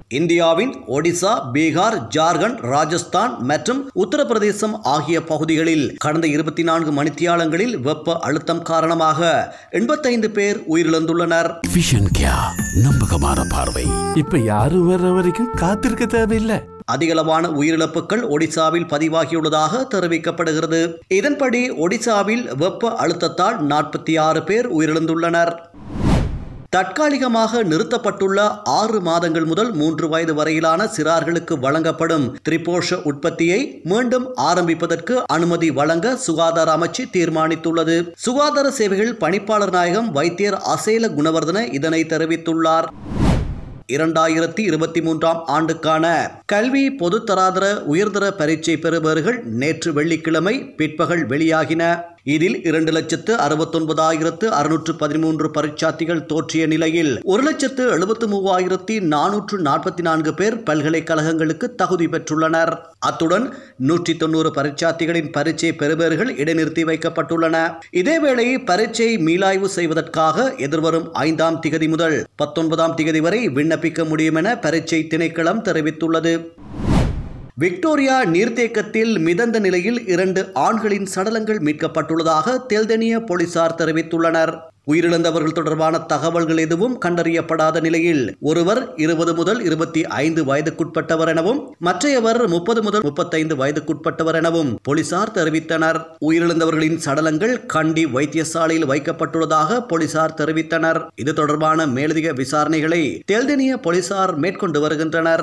இந்தியாவின் ஒடிசா பீகார் ஜார்க்கண்ட் ராஜஸ்தான் மற்றும் உத்தரப்பிரதேசம் ஆகிய பகுதிகளில் கடந்த இருபத்தி நான்கு மணித்தியாலங்களில் வெப்ப அழுத்தம் காரணமாக எண்பத்தைந்து பேர் உயிரிழந்துள்ளனர் விஷன் கியா நம்பகமான பார்வை இப்ப யாரும் வர்ற வரைக்கும் காத்திருக்க தேவையில்லை அதிகளவான உயிரிழப்புகள் ஒடிசாவில் பதிவாகியுள்ளதாக தெரிவிக்கப்படுகிறது இதன்படி ஒடிசாவில் வெப்ப அழுத்தத்தால் நாற்பத்தி ஆறு பேர் உயிரிழந்துள்ளனர் தற்காலிகமாக நிறுத்தப்பட்டுள்ள ஆறு மாதங்கள் முதல் மூன்று வயது வரையிலான சிறார்களுக்கு வழங்கப்படும் திரிபோஷ உற்பத்தியை மீண்டும் ஆரம்பிப்பதற்கு அனுமதி வழங்க சுகாதார அமைச்சு தீர்மானித்துள்ளது சுகாதார சேவைகள் பணிப்பாளர் நாயகம் வைத்தியர் அசேல குணவர்தன இதனை தெரிவித்துள்ளார் இரண்டாயிரத்தி இருபத்தி மூன்றாம் ஆண்டுக்கான கல்வி பொதுத்தராதர உயர்தர பரீட்சை பெறுபவர்கள் நேற்று வெள்ளிக்கிழமை பிற்பகல் வெளியாகின இதில் இரண்டு லட்சத்து அறுபத்தொன்பதாயிரத்து அறுநூற்று பதிமூன்று பரீட்சார்த்திகள் தோற்றிய நிலையில் ஒரு லட்சத்து எழுபத்து மூவாயிரத்தி நானூற்று நாற்பத்தி நான்கு பேர் பல்கலைக்கழகங்களுக்கு தகுதி பெற்றுள்ளனர் அத்துடன் நூற்றி தொண்ணூறு பரீட்சார்த்திகளின் பரீட்சை பெறுபவர்கள் இடைநிறுத்தி வைக்கப்பட்டுள்ளன இதேவேளை பரீட்சை மீளாய்வு செய்வதற்காக எதிர்வரும் ஐந்தாம் திகதி முதல் பத்தொன்பதாம் திகதி வரை விண்ணப்பிக்க முடியும் என பரீட்சை திணைக்களம் தெரிவித்துள்ளது விக்டோரியா நீர்த்தேக்கத்தில் மிதந்த நிலையில் இரண்டு ஆண்களின் சடலங்கள் மீட்கப்பட்டுள்ளதாக தெல்தெனிய போலீசார் தெரிவித்துள்ளனர் உயிரிழந்தவர்கள் தொடர்பான தகவல்கள் எதுவும் கண்டறியப்படாத நிலையில் ஒருவர் இருபது முதல் இருபத்தி ஐந்து வயதுக்குட்பட்டவர் எனவும் மற்றையவர் முப்பது முதல் முப்பத்தைந்து வயதுக்குட்பட்டவர் எனவும் போலீசார் தெரிவித்தனர் உயிரிழந்தவர்களின் சடலங்கள் கண்டி வைத்தியசாலையில் வைக்கப்பட்டுள்ளதாக போலீசார் தெரிவித்தனர் இது தொடர்பான மேலதிக விசாரணைகளை தெல்தெனிய போலீசார் மேற்கொண்டு வருகின்றனர்